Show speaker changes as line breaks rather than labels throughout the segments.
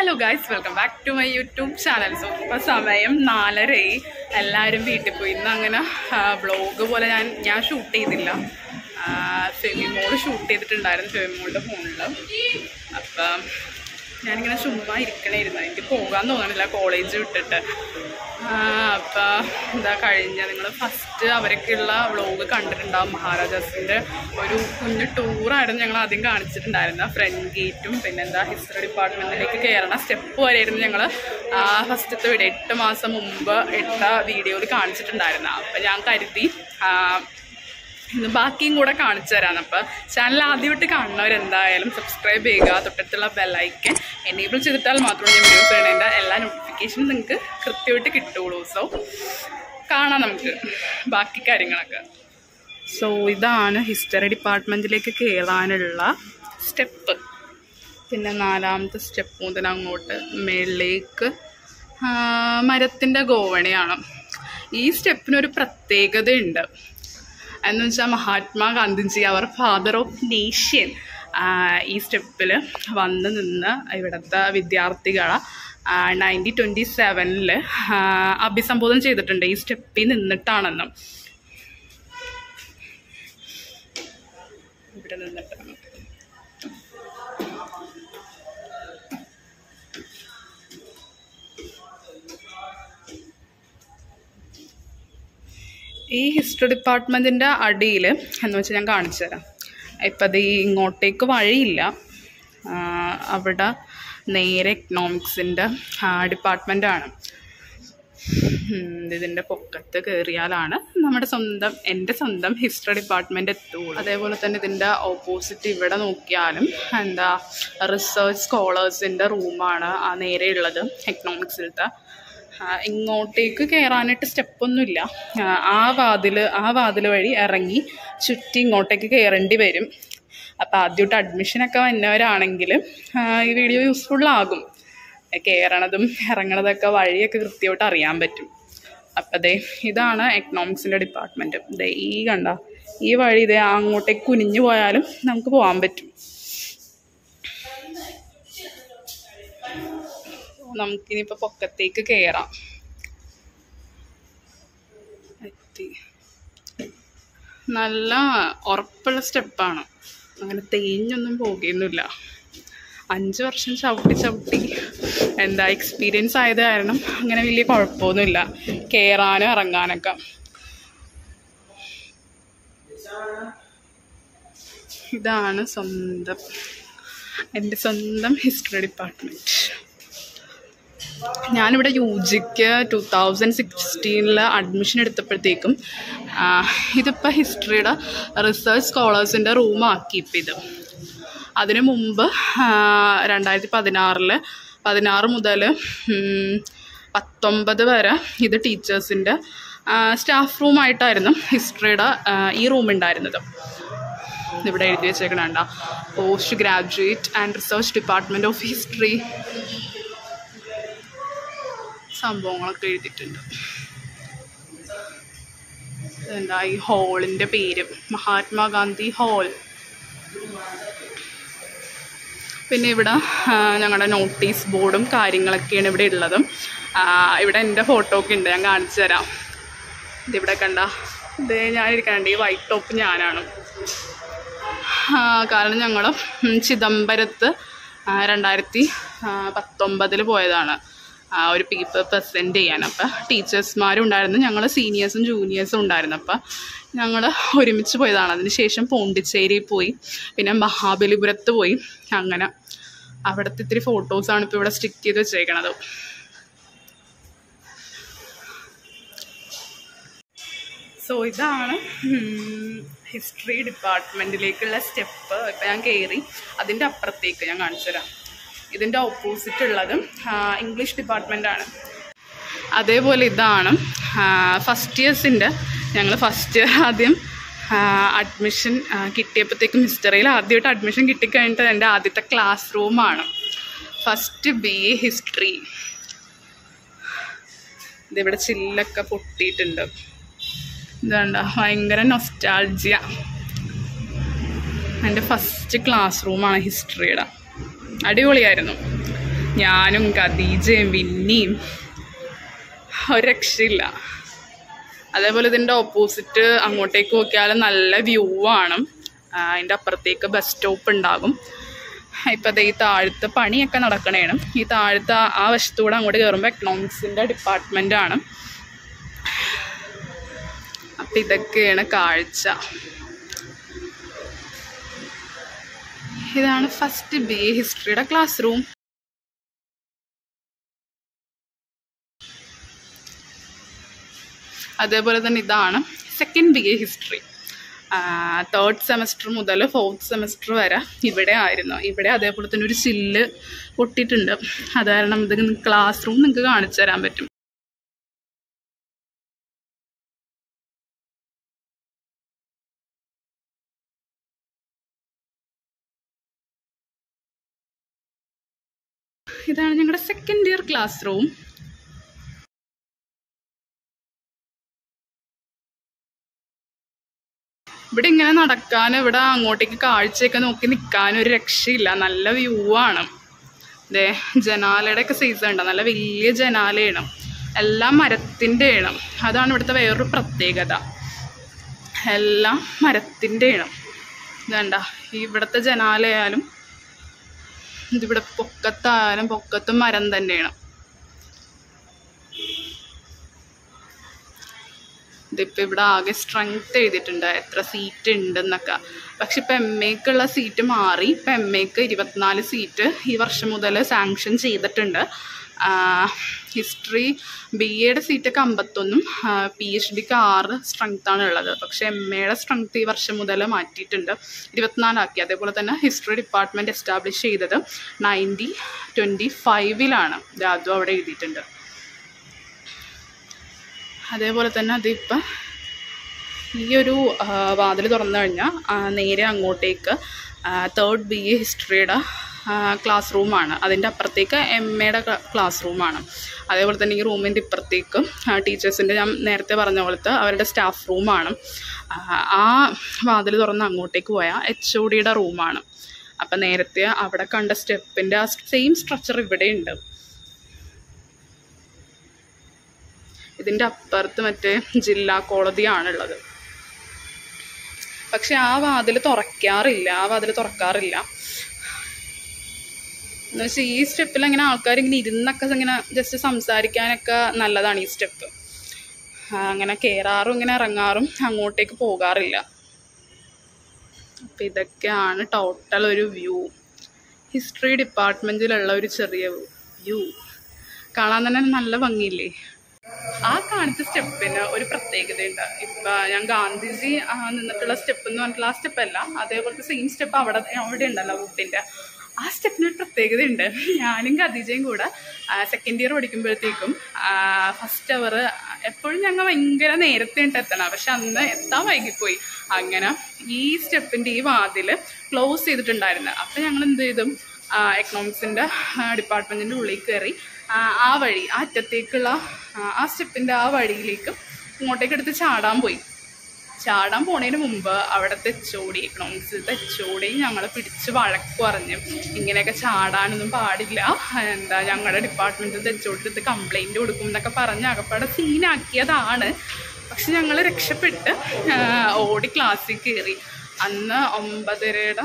hello guys welcome back to my YouTube channel so ഇപ്പോൾ സമയം നാലരയായി എല്ലാവരും വീട്ടിൽ പോയി ഇന്ന് അങ്ങനെ വ്ളോഗ് പോലെ ഞാൻ ഞാൻ ഷൂട്ട് ചെയ്തില്ല ഫെമിമോള് ഷൂട്ട് ചെയ്തിട്ടുണ്ടായിരുന്നു ഫെമിമോളുടെ ഫോണിൽ അപ്പം ഞാനിങ്ങനെ ചുമ്മാ ഇരിക്കണമായിരുന്നു എനിക്ക് പോകാൻ തോന്നണില്ല കോളേജ് വിട്ടിട്ട് അപ്പം എന്താ കഴിഞ്ഞ നിങ്ങൾ ഫസ്റ്റ് അവരൊക്കെയുള്ള വ്ളോഗ് കണ്ടിട്ടുണ്ടാവും മഹാരാജാസിൻ്റെ ഒരു കുഞ്ഞു ടൂറായിരുന്നു ഞങ്ങൾ ആദ്യം കാണിച്ചിട്ടുണ്ടായിരുന്നത് ഫ്രണ്ട് ഗേറ്റും പിന്നെ എന്താ ഹിസ്റ്ററി ഡിപ്പാർട്ട്മെൻറ്റിലേക്ക് കയറണ സ്റ്റെപ്പ് വരെയായിരുന്നു ഞങ്ങൾ ഫസ്റ്റത്തെ വീഡിയോ എട്ട് മാസം മുമ്പ് ഇട്ട വീഡിയോയിൽ കാണിച്ചിട്ടുണ്ടായിരുന്നു അപ്പം ഞാൻ കരുതി ആ, ഇന്ന് ബാക്കിയും കൂടെ കാണിച്ചു തരാം അപ്പോൾ ചാനൽ ആദ്യമായിട്ട് കാണുന്നവരെന്തായാലും സബ്സ്ക്രൈബ് ചെയ്യുക തൊട്ടടുത്തുള്ള ബെല്ലൈക്കൻ എനേബിൾ ചെയ്തിട്ടാൽ മാത്രമേ ഞാൻ വീഡിയോസ് ഇടേണ്ട എല്ലാ നോട്ടിഫിക്കേഷനും നിങ്ങൾക്ക് കൃത്യമായിട്ട് കിട്ടുള്ളൂ സോ കാണാം നമുക്ക് ബാക്കി കാര്യങ്ങളൊക്കെ സോ ഇതാണ് ഹിസ്റ്ററി ഡിപ്പാർട്ട്മെൻറ്റിലേക്ക് കയറാനുള്ള സ്റ്റെപ്പ് പിന്നെ നാലാമത്തെ സ്റ്റെപ്പ് മുതൽ അങ്ങോട്ട് മേളിലേക്ക് മരത്തിൻ്റെ ഗോവണിയാണ് ഈ സ്റ്റെപ്പിനൊരു പ്രത്യേകതയുണ്ട് എന്ന് വെച്ചാൽ മഹാത്മാഗാന്ധിജി അവർ ഫാദർ ഓഫ് നേഷ്യൻ ഈ സ്റ്റെപ്പിൽ വന്ന് നിന്ന് ഇവിടുത്തെ വിദ്യാർത്ഥികളെ നയൻറ്റീൻ ട്വൻറ്റി സെവനിൽ അഭിസംബോധന ചെയ്തിട്ടുണ്ട് ഈ സ്റ്റെപ്പിൽ നിന്നിട്ടാണെന്നും ഇവിടെ നിന്നിട്ടാണ് ഈ ഹിസ്റ്ററി ഡിപ്പാർട്ട്മെൻറ്റിൻ്റെ അടിയിൽ എന്ന് വെച്ചാൽ ഞാൻ കാണിച്ചു തരാം ഇപ്പം അത് ഈ ഇങ്ങോട്ടേക്ക് വഴിയില്ല ആ, അവിടെ നേരെ എക്കണോമിക്സിൻ്റെ ഡിപ്പാർട്ട്മെൻറ്റാണ് ഇതിൻ്റെ പൊക്കത്ത് കയറിയാലാണ് നമ്മുടെ സ്വന്തം എൻ്റെ സ്വന്തം ഹിസ്റ്ററി ഡിപ്പാർട്ട്മെൻറ്റ് എത്തുള്ളൂ അതേപോലെ തന്നെ ഇതിൻ്റെ ഓപ്പോസിറ്റ് ഇവിടെ നോക്കിയാലും എന്താ റിസർച്ച് സ്കോളേഴ്സിൻ്റെ റൂമാണ് ആ നേരെ ഉള്ളത് എക്കണോമിക്സിലത്തെ ആ, ഇങ്ങോട്ടേക്ക് കയറാനായിട്ട് സ്റ്റെപ്പൊന്നുമില്ല ആ വാതിൽ ആ വാതിൽ വഴി ഇറങ്ങി ചുറ്റി ഇങ്ങോട്ടേക്ക് കയറേണ്ടി വരും അപ്പോൾ ആദ്യമായിട്ട് അഡ്മിഷനൊക്കെ വന്നവരാണെങ്കിൽ ഈ വീഡിയോ യൂസ്ഫുള്ളാകും കയറണതും ഇറങ്ങണതൊക്കെ വഴിയൊക്കെ കൃത്യമായിട്ട് അറിയാൻ പറ്റും അപ്പം ദേ ഇതാണ് എക്കണോമിക്സിൻ്റെ ഡിപ്പാർട്ട്മെൻറ്റ് ദേ ഈ കണ്ട ഈ വഴി ഇതേ അങ്ങോട്ടേക്ക് കുനിഞ്ഞു പോയാലും നമുക്ക് പോകാൻ പറ്റും നമുക്കിനിപ്പോൾ പൊക്കത്തേക്ക് കയറാം എത്തി നല്ല ഉറപ്പുള്ള സ്റ്റെപ്പാണ് അങ്ങനെ തേഞ്ഞൊന്നും പോകുകയൊന്നുമില്ല അഞ്ച് വർഷം ചവിട്ടി ചവിട്ടി എന്താ എക്സ്പീരിയൻസ് ആയത് കാരണം അങ്ങനെ വലിയ കുഴപ്പമൊന്നുമില്ല കയറാനും ഇറങ്ങാനൊക്കെ ഇതാണ് സ്വന്തം എൻ്റെ സ്വന്തം ഹിസ്റ്ററി ഡിപ്പാർട്ട്മെൻറ്റ് ഞാനിവിടെ യു ജിക്ക് ടു തൗസൻഡ് സിക്സ്റ്റീനിൽ അഡ്മിഷൻ എടുത്തപ്പോഴത്തേക്കും ആ, ഇതിപ്പോൾ ഹിസ്റ്ററിയുടെ റിസർച്ച് സ്കോളേഴ്സിൻ്റെ റൂമാക്കി ഇപ്പം ഇത് അതിനു മുമ്പ് ആ, രണ്ടായിരത്തി പതിനാറിൽ പതിനാറ് മുതൽ ഉം, പത്തൊമ്പത് വരെ ഇത് ടീച്ചേഴ്സിൻ്റെ സ്റ്റാഫ് റൂമായിട്ടായിരുന്നു ഹിസ്റ്ററിയുടെ ആ, ഈ റൂം ഉണ്ടായിരുന്നത് ഇവിടെ എഴുതി വെച്ചേക്കണണ്ട post graduate and research department of history സംഭവങ്ങളൊക്കെ എഴുതിയിട്ടുണ്ട് എന്താ ഈ ഹോളിൻ്റെ പേര് മഹാത്മാഗാന്ധി ഹോൾ പിന്നെ ഇവിടെ ഞങ്ങളുടെ നോട്ടീസ് ബോർഡും കാര്യങ്ങളൊക്കെയാണ് ഇവിടെ ഉള്ളതും ആ, ഇവിടെ എൻ്റെ ഫോട്ടോ ഒക്കെ ഉണ്ട് ഞാൻ കാണിച്ചു തരാം ഇതിവിടെ കണ്ട ഇത് ഞാനിരിക്കണുണ്ട് ഈ വൈറ്റ് ടോപ്പ് ഞാനാണ് ആ, കാരണം ഞങ്ങൾ ചിദംബരത്ത് ആ, രണ്ടായിരത്തി പത്തൊമ്പതിൽ പോയതാണ് ആ, ഒരു പേപ്പർ പ്രസൻറ്റ് ചെയ്യാൻ അപ്പം ടീച്ചേഴ്സ്മാരും ഉണ്ടായിരുന്നു ഞങ്ങൾ സീനിയേഴ്സും ജൂനിയേഴ്സും ഉണ്ടായിരുന്നു അപ്പം ഞങ്ങൾ ഒരുമിച്ച് പോയതാണ് അതിനുശേഷം പോണ്ടിച്ചേരി പോയി പിന്നെ മഹാബലിപുരത്ത് പോയി അങ്ങനെ അവിടുത്തെ ഇത്തിരി ഫോട്ടോസാണ് ഇപ്പോൾ ഇവിടെ സ്റ്റിക്ക് ചെയ്ത് വെച്ചേക്കണത് സോ ഇതാണ് ഹിസ്റ്ററി ഡിപ്പാർട്ട്മെൻറ്റിലേക്കുള്ള സ്റ്റെപ്പ് ഇപ്പം ഞാൻ കയറി അതിൻ്റെ അപ്പുറത്തേക്ക് ഞാൻ കാണിച്ചു തരാം ഇതിൻ്റെ ഓപ്പോസിറ്റ് ഉള്ളതും ഇംഗ്ലീഷ് ഡിപ്പാർട്ട്മെൻറ്റാണ് അതേപോലെ ഇതാണ് ഫസ്റ്റ് ഇയേഴ്സിൻ്റെ ഞങ്ങൾ ഫസ്റ്റ് ഇയർ ആദ്യം അഡ്മിഷൻ കിട്ടിയപ്പോഴത്തേക്കും ഹിസ്റ്ററിയിൽ ആദ്യമായിട്ട് അഡ്മിഷൻ കിട്ടിക്കഴിഞ്ഞിട്ട് എൻ്റെ ആദ്യത്തെ ക്ലാസ് റൂമാണ് ഫസ്റ്റ് ബി എ ഹിസ്റ്ററി ഇതിവിടെ ചില്ലൊക്കെ പൊട്ടിയിട്ടുണ്ട് ഇതാണ്ട ഭയങ്കര നൊസ്റ്റാൾജിയ എൻ്റെ ഫസ്റ്റ് ക്ലാസ് റൂമാണ് ഹിസ്റ്ററിയുടെ അടിപൊളിയായിരുന്നു ഞാനും ഖദീജയും വിന്നിയും ഒരു രക്ഷയില്ല അതേപോലെ ഇതിൻ്റെ ഓപ്പോസിറ്റ് അങ്ങോട്ടേക്ക് നോക്കിയാൽ നല്ല വ്യൂ ആണ് ആ, അതിൻ്റെ അപ്പുറത്തേക്ക് ബസ് സ്റ്റോപ്പ് ഉണ്ടാകും ഇപ്പം ദേ ഈ താഴത്തെ പണിയൊക്കെ നടക്കണേണ് ഈ താഴത്തെ ആ- ആ വശത്തൂടെ അങ്ങോട്ട് കയറുമ്പോൾ എക്കണോമിക്സിൻ്റെ ഡിപ്പാർട്ട്മെൻ്റ് ആണ് അപ്പം ഇതൊക്കെയാണ് കാഴ്ച ഇതാണ് ഫസ്റ്റ് ബി എ ഹിസ്റ്ററിയുടെ ക്ലാസ് റൂം അതേപോലെ തന്നെ ഇതാണ് second B A history third semester മുതൽ ഫോർത്ത് സെമസ്റ്റർ വരെ ഇവിടെ ആയിരുന്നു ഇവിടെ അതേപോലെ തന്നെ ഒരു ചില്ല് പൊട്ടിയിട്ടുണ്ട് അത് കാരണം ഇത് ക്ലാസ് റൂം നിങ്ങൾക്ക് കാണിച്ചു തരാൻ പറ്റും ഇതാണ് ഞങ്ങളുടെ സെക്കൻഡ് ഇയർ ക്ലാസ് റൂം ഇവിടെ ഇങ്ങനെ നടക്കാൻ ഇവിടെ അങ്ങോട്ടേക്ക് കാഴ്ചയൊക്കെ നോക്കി നിൽക്കാൻ ഒരു രക്ഷയില്ല നല്ല വ്യൂ ആണ് ദേ ജനാലയുടെ ഒക്കെ സൈസ് ഉണ്ടോ നല്ല വലിയ ജനാലയാണ് എല്ലാം മരത്തിൻ്റെ ആണ് അതാണ് ഇവിടുത്തെ വേറൊരു പ്രത്യേകത എല്ലാം മരത്തിൻ്റെ ആണ് ഇതണ്ട ഇവിടുത്തെ ജനാലയായാലും ഇതിവിടെ പൊക്കത്തായാലും പൊക്കത്തും മരം തന്നെയാണ് ഇതിപ്പോൾ ഇവിടെ ആകെ സ്ട്രെങ്ത് എഴുതിയിട്ടുണ്ട് എത്ര സീറ്റ് ഉണ്ടെന്നൊക്കെ പക്ഷെ ഇപ്പം എം എക്കുള്ള സീറ്റ് മാറി ഇപ്പം എം എക്ക് ഇരുപത്തിനാല് സീറ്റ് ഈ വർഷം മുതൽ സാങ്ഷൻ ചെയ്തിട്ടുണ്ട് ഹിസ്റ്ററി ബി എയുടെ സീറ്റൊക്കെ അമ്പത്തൊന്നും പി എച്ച് ഡിക്ക് ആറ് സ്ട്രെങ്ത് ആണ് ഉള്ളത് പക്ഷെ എം എയുടെ സ്ട്രെങ്ത് ഈ വർഷം മുതൽ മാറ്റിയിട്ടുണ്ട് ഇരുപത്തിനാലാക്കി അതേപോലെ തന്നെ ഹിസ്റ്ററി ഡിപ്പാർട്ട്മെൻറ്റ് എസ്റ്റാബ്ലിഷ് ചെയ്തത് നയൻറ്റി ട്വൻറ്റി ഫൈവിലാണ് അതും അവിടെ എഴുതിയിട്ടുണ്ട് അതേപോലെ തന്നെ അതിപ്പം ഈ ഒരു വാതിൽ തുറന്നു കഴിഞ്ഞാൽ നേരെ അങ്ങോട്ടേക്ക് തേർഡ് ബി എ ഹിസ്റ്ററിയുടെ ക്ലാസ് റൂമാണ് അതിൻ്റെ അപ്പുറത്തേക്ക് എം എയുടെ ക്ലാസ് റൂമാണ് അതേപോലെ തന്നെ ഈ റൂമിൻ്റെ ഇപ്പുറത്തേക്ക് ടീച്ചേഴ്സിൻ്റെ ഞാൻ നേരത്തെ പറഞ്ഞ പോലത്തെ അവരുടെ സ്റ്റാഫ് റൂമാണ് ആ വാതിൽ തുറന്ന് അങ്ങോട്ടേക്ക് പോയാൽ എച്ച് ഒ ഡിയുടെ റൂമാണ് അപ്പം നേരത്തെ അവിടെ കണ്ട സ്റ്റെപ്പിൻ്റെ ആ സെയിം സ്ട്രക്ചർ ഇവിടെ ഉണ്ട് ഇതിൻ്റെ അപ്പുറത്ത് മറ്റേ ജില്ലാ കോടതിയാണുള്ളത് പക്ഷെ ആ വാതിൽ തുറക്കാറില്ല ആ വാതിൽ തുറക്കാറില്ല എന്ന് വെച്ചാൽ ഈ സ്റ്റെപ്പിൽ അങ്ങനെ ആൾക്കാർ ഇങ്ങനെ ഇരുന്നൊക്കെ ഇങ്ങനെ ജസ്റ്റ് സംസാരിക്കാനൊക്കെ നല്ലതാണ് ഈ സ്റ്റെപ്പ് അങ്ങനെ കയറാറും ഇങ്ങനെ ഇറങ്ങാറും അങ്ങോട്ടേക്ക് പോകാറില്ല അപ്പം ഇതൊക്കെയാണ് ടോട്ടൽ ഒരു വ്യൂ ഹിസ്റ്ററി ഡിപ്പാർട്ട്മെൻറ്റിലുള്ള ഒരു ചെറിയ വ്യൂ കാണാൻ തന്നെ നല്ല ഭംഗിയില്ലേ ആ കാണിച്ച സ്റ്റെപ്പിന് ഒരു പ്രത്യേകതയുണ്ട് ഇപ്പൊ ഞാൻ ഗാന്ധിജി ആ, നിന്നിട്ടുള്ള സ്റ്റെപ്പ് എന്ന് പറഞ്ഞിട്ടുള്ള ആ സ്റ്റെപ്പ് അല്ല അതേപോലത്തെ സെയിം സ്റ്റെപ്പ് അവിടെ അവിടെ ഉണ്ടല്ലോ വുഡിന്റെ ആ സ്റ്റെപ്പിന് ഒരു പ്രത്യേകതയുണ്ട് ഞാനും ഖദീജയും കൂടെ സെക്കൻഡ് ഇയർ പഠിക്കുമ്പോഴത്തേക്കും ഫസ്റ്റ് അവർ എപ്പോഴും ഞങ്ങൾ ഭയങ്കര നേരത്തെ ഉണ്ട് എത്തണം പക്ഷെ അന്ന് എത്താൻ വൈകിപ്പോയി അങ്ങനെ ഈ സ്റ്റെപ്പിന്റെ ഈ വാതിൽ ക്ലോസ് ചെയ്തിട്ടുണ്ടായിരുന്നു അപ്പം ഞങ്ങൾ എന്ത് ചെയ്തു എക്കണോമിക്സിൻ്റെ ഡിപ്പാർട്ട്മെൻറ്റിൻ്റെ ഉള്ളിൽ കയറി ആ, ആ വഴി ആ അറ്റത്തേക്കുള്ള ആ, ആ സ്റ്റെപ്പിൻ്റെ ആ വഴിയിലേക്ക് ഇങ്ങോട്ടേക്ക് എടുത്ത് ചാടാൻ പോയി ചാടാൻ പോണതിന് മുമ്പ് അവിടുത്തെ എച്ചോടി എക്കണോമിക്സിലത്തെ എച്ചോടി ഞങ്ങളെ പിടിച്ച് വഴക്ക് പറഞ്ഞു ഇങ്ങനെയൊക്കെ ചാടാനൊന്നും പാടില്ല എന്താ ഞങ്ങളുടെ ഡിപ്പാർട്ട്മെൻറ്റിൽ എച്ചോടി എടുത്ത് കംപ്ലൈൻറ്റ് കൊടുക്കും എന്നൊക്കെ പറഞ്ഞ് അകപ്പാടെ സീനാക്കിയതാണ് പക്ഷെ ഞങ്ങൾ രക്ഷപ്പെട്ട് ആ, ഓടി ക്ലാസ്സിൽ കയറി അന്ന് ഒമ്പതരയുടെ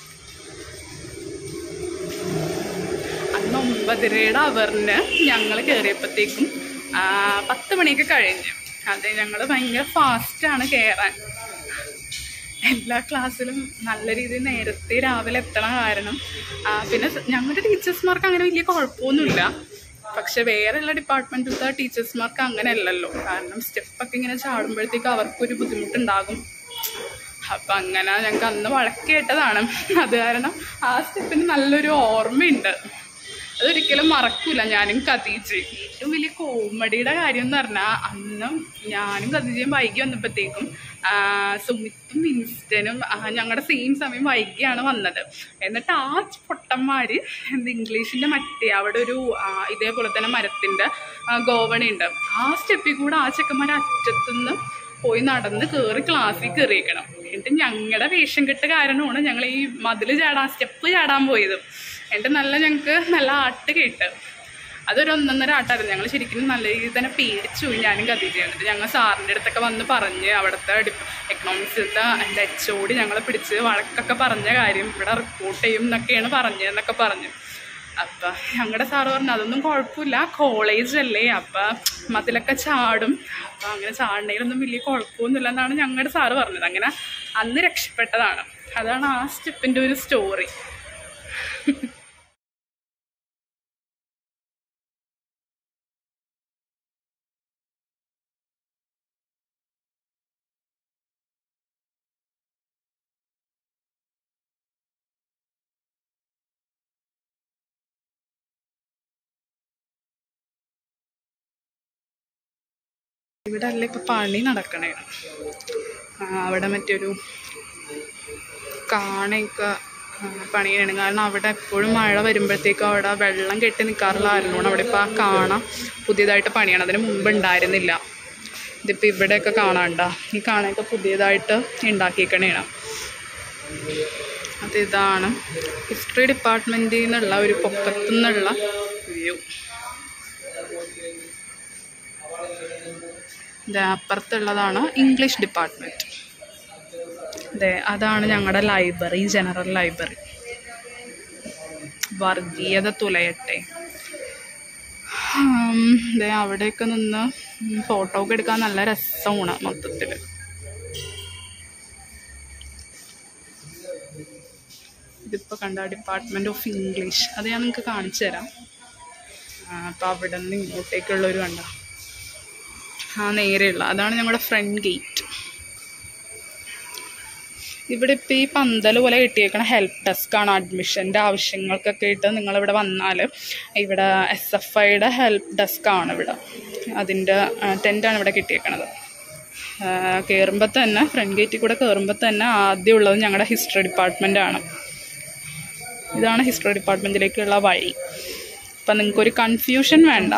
അന്ന് ഒമ്പതരയുടെ അവറിന് ഞങ്ങൾ കയറിയപ്പോഴത്തേക്കും ആ, പത്ത് മണിയൊക്കെ കഴിഞ്ഞു അതെ ഞങ്ങൾ ഭയങ്കര ഫാസ്റ്റാണ് കയറാൻ എല്ലാ ക്ലാസ്സിലും നല്ല രീതിയിൽ നേരത്തെ രാവിലെ എത്തണ കാരണം ആ, പിന്നെ സ- ഞങ്ങളുടെ ടീച്ചേഴ്സ്മാർക്ക് അങ്ങനെ വലിയ കുഴപ്പമൊന്നുമില്ല പക്ഷെ വേറെയുള്ള ഡിപ്പാർട്ട്മെൻറ്റിലത്തെ ടീച്ചേഴ്സ്മാർക്ക് അങ്ങനെ അല്ലല്ലോ കാരണം സ്റ്റെപ്പൊക്കെ ഇങ്ങനെ ചാടുമ്പോഴത്തേക്ക് അവർക്കൊരു ബുദ്ധിമുട്ടുണ്ടാകും അപ്പം അങ്ങനെ ഞങ്ങൾക്ക് അന്ന് വഴക്ക് കേട്ടതാണ് അത് കാരണം ആ സ്റ്റെപ്പിന് നല്ലൊരു ഓർമ്മയുണ്ട് അതൊരിക്കലും മറക്കൂല ഞാനും ഖദീജ ഏറ്റവും വലിയ കോമഡിയുടെ കാര്യം എന്ന് പറഞ്ഞാൽ അന്നും ഞാനും ഖദീജയും വൈകി വന്നപ്പോഴത്തേക്കും ആ, സുമിത്തും വിൻസ്റ്റനും ഞങ്ങളുടെ സെയിം സമയം വൈകിയാണ് വന്നത് എന്നിട്ട് ആ പൊട്ടന്മാർ എന്ത് ഇംഗ്ലീഷിൻ്റെ മറ്റേ അവിടെ ഒരു ആ, ഇതേപോലെ തന്നെ മരത്തിൻ്റെ ഗോവണയുണ്ട് ആ സ്റ്റെപ്പിൽ കൂടെ ആ ചെക്കന്മാർ അറ്റത്തുനിന്ന് പോയി നടന്ന് കയറി ക്ലാസ്സിൽ കയറിയേക്കണം എന്നിട്ട് ഞങ്ങളുടെ വേഷം കെട്ട് കാരണമാണ് ഞങ്ങൾ ഈ മതിൽ ചാടാൻ സ്റ്റെപ്പ് ചാടാൻ പോയത് എന്നിട്ട് നല്ല ഞങ്ങൾക്ക് നല്ല ആട്ട് കേട്ട് അതൊരു ഒന്നൊന്നര ആട്ടായിരുന്നു ഞങ്ങൾ ശരിക്കും നല്ല രീതിയിൽ തന്നെ പേടിച്ചു പോയി ഞാനും കഥീജയും എന്നിട്ട് ഞങ്ങൾ സാറിൻ്റെ അടുത്തൊക്കെ വന്ന് പറഞ്ഞ് അവിടുത്തെ എക്കണോമിക്സിലത്തെ എൻ്റെ എച്ച് ഓടി ഞങ്ങളെ പിടിച്ച് വഴക്കൊക്കെ പറഞ്ഞ കാര്യം ഇവിടെ റിപ്പോർട്ട് ചെയ്യും എന്നൊക്കെയാണ് പറഞ്ഞതെന്നൊക്കെ പറഞ്ഞു അപ്പം ഞങ്ങളുടെ സാറ് പറഞ്ഞു അതൊന്നും കുഴപ്പമില്ല കോളേജ് അല്ലേ അപ്പം മതിലൊക്കെ ചാടും അപ്പം അങ്ങനെ ചാടണേലൊന്നും വലിയ കുഴപ്പമൊന്നുമില്ല എന്നാണ് ഞങ്ങളുടെ സാറ് പറഞ്ഞത് അങ്ങനെ അന്ന് രക്ഷപ്പെട്ടതാണ് അതാണ് ആ സ്റ്റെപ്പിൻ്റെ ഒരു സ്റ്റോറി ഇവിടെ അല്ല ഇപ്പം പണി നടക്കണേ ആ, അവിടെ മറ്റൊരു കാണയൊക്കെ ആ, പണിയാണ് കാരണം അവിടെ എപ്പോഴും മഴ വരുമ്പോഴത്തേക്കും അവിടെ വെള്ളം കെട്ടി നിൽക്കാറുള്ളായിരുന്നു അവിടെ ഇപ്പോൾ ആ കാണ പുതിയതായിട്ട് പണിയാണ് അതിന് മുമ്പ് ഉണ്ടായിരുന്നില്ല ഇതിപ്പോൾ ഇവിടെയൊക്കെ കാണാണ്ട ഈ കാണയൊക്കെ പുതിയതായിട്ട് ഉണ്ടാക്കിയേക്കണേണ് അത് ഇതാണ് ഹിസ്റ്ററി ഡിപ്പാർട്ട്മെൻറ്റിൽ നിന്നുള്ള ഒരു പൊക്കത്തു നിന്നുള്ള വ്യൂ ഇത് അപ്പുറത്തുള്ളതാണ് ഇംഗ്ലീഷ് ഡിപ്പാർട്ട്മെൻറ്റ് അതെ അതാണ് ഞങ്ങളുടെ ലൈബ്രറി ജനറൽ ലൈബ്രറി വർഗീയത തുലയട്ടെ ഉം, ദേ അവിടെയൊക്കെ നിന്ന് ഫോട്ടോ ഒക്കെ എടുക്കാൻ നല്ല രസമാണ് മൊത്തത്തിൽ ഇതിപ്പോൾ കണ്ട ഡിപ്പാർട്ട്മെൻറ്റ് ഓഫ് ഇംഗ്ലീഷ് അത് ഞാൻ നിങ്ങൾക്ക് കാണിച്ചു തരാം അപ്പോൾ അവിടെ നിന്ന് ഇങ്ങോട്ടേക്കുള്ളൊരു കണ്ട ആ നേരെയുള്ള അതാണ് ഞങ്ങളുടെ ഫ്രണ്ട് ഗേറ്റ് ഇവിടെ ഇപ്പോൾ ഈ പന്തൽ പോലെ കിട്ടിയേക്കണ ഹെൽപ്പ് ഡെസ്ക് ആണ് അഡ്മിഷൻ്റെ ആവശ്യങ്ങൾക്കൊക്കെ ആയിട്ട് നിങ്ങളിവിടെ വന്നാൽ ഇവിടെ എസ് എഫ് ഐയുടെ ഹെൽപ്പ് ഡെസ്ക് ആണ് ഇവിടെ അതിൻ്റെ ടെൻ്റാണ് ഇവിടെ കിട്ടിയേക്കണത് കയറുമ്പോൾ തന്നെ ഫ്രണ്ട് ഗേറ്റിൽ കൂടെ കയറുമ്പോൾ തന്നെ ആദ്യം ഉള്ളത് ഞങ്ങളുടെ ഹിസ്റ്ററി ഡിപ്പാർട്ട്മെൻ്റ് ആണ് ഇതാണ് ഹിസ്റ്ററി ഡിപ്പാർട്ട്മെൻറ്റിലേക്കുള്ള വഴി അപ്പം നിങ്ങൾക്കൊരു കൺഫ്യൂഷൻ വേണ്ട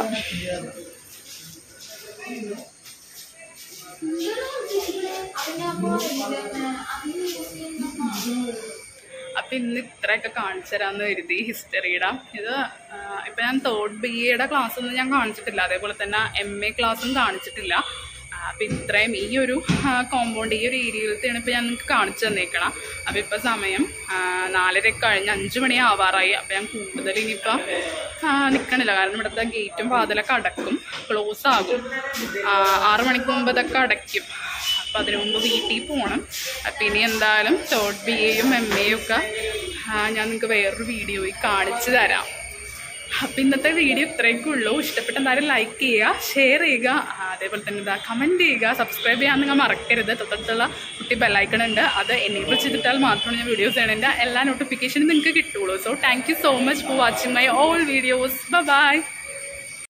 അപ്പം ഇന്ന് ഇത്രയൊക്കെ കാണിച്ചു തരാമെന്ന് കരുതി ഹിസ്റ്ററിയുടെ ഇത് ആ, ഇപ്പം ഞാൻ തേർഡ് ബി എയുടെ ക്ലാസ് ഒന്നും ഞാൻ കാണിച്ചിട്ടില്ല അതേപോലെ തന്നെ എം എ ക്ലാസ്സും കാണിച്ചിട്ടില്ല അപ്പം ഇത്രയും ഈ ഒരു കോമ്പൗണ്ട് ഈ ഒരു ഏരിയയിലത്തെയാണ് ഇപ്പം ഞാൻ നിങ്ങൾക്ക് കാണിച്ചു തന്നേക്കണം അപ്പം ഇപ്പം സമയം ആ, നാലര കഴിഞ്ഞ് അഞ്ച് മണി ആവാറായി അപ്പം ഞാൻ കൂടുതൽ ഇനിയിപ്പം നിൽക്കണില്ല കാരണം ഇവിടുത്തെ ഗേറ്റും വാതിലൊക്കെ അടക്കും ക്ലോസ് ആകും ആ, ആറ് മണിക്ക് മുമ്പ് ഇതൊക്കെ അടയ്ക്കും അപ്പം അതിനു മുമ്പ് വീട്ടിൽ പോകണം അപ്പം ഇനി എന്തായാലും തേർഡ് ബി എയും എം എയും ഒക്കെ ആ, ഞാൻ നിങ്ങൾക്ക് വേറൊരു വീഡിയോയിൽ കാണിച്ചു തരാം അപ്പം ഇന്നത്തെ വീഡിയോ ഇത്രയൊക്കെ ഉള്ളൂ ഇഷ്ടപ്പെട്ട എന്തായാലും ലൈക്ക് ചെയ്യുക ഷെയർ ചെയ്യുക ആ, അതേപോലെ തന്നെ ഇതാ കമൻറ്റ് ചെയ്യുക സബ്സ്ക്രൈബ് ചെയ്യാൻ നിങ്ങൾ മറക്കരുത് തൊട്ടടുത്തുള്ള കുട്ടി ബെല്ലൈക്കൺ ഉണ്ട് അത് എനേബിൾ ചെയ്തിട്ടാൽ മാത്രമാണ് ഞാൻ വീഡിയോസ് ചെയ്യണതിൻ്റെ എല്ലാ നോട്ടിഫിക്കേഷനും നിങ്ങൾക്ക് കിട്ടുള്ളൂ so thank you so much for watching my all videos by